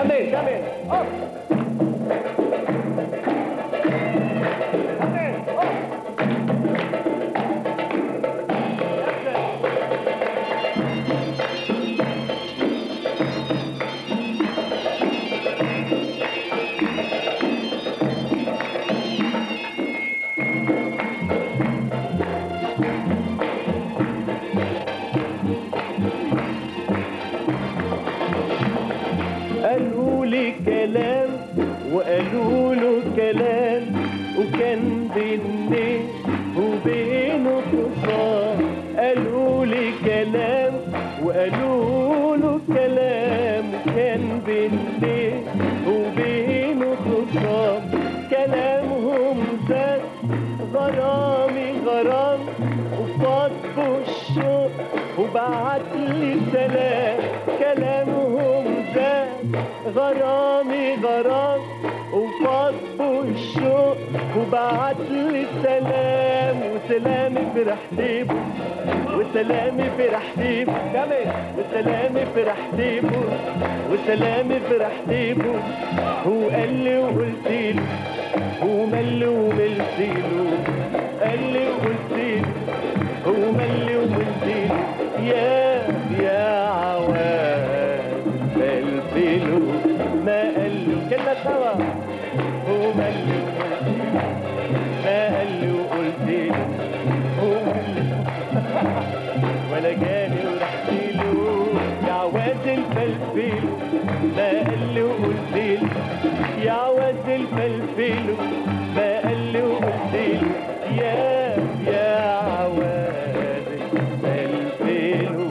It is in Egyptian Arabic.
كمل كمل أوف. كمل أوف. قالوا لي كلام وقالوا له كلام وكان بيني وبينه خصام قالوا لي كلام وقالوا له كلام وكان بيني وبينه خصام كلامهم زاد غرامي غرام وفاض الشوق وبعت لي سلام كلامهم زاد غرامي غرام وفاض الشوق وبعت لي سلام وسلامي فرح ديبه وسلامي فرح ديبه كمان وسلامي فرح ديبه وسلامي فرح ديبه هو قال لي وقلت له هو مل وملت له قال لي وقلت له هو مل وقلت له يا يا عواد بلبله ما قال له كنا سوا هو مل وقلت له ما قال لي وقلت له هو مل ولا جاني ورحت له يا عواد البلبله ما قال لي وقلت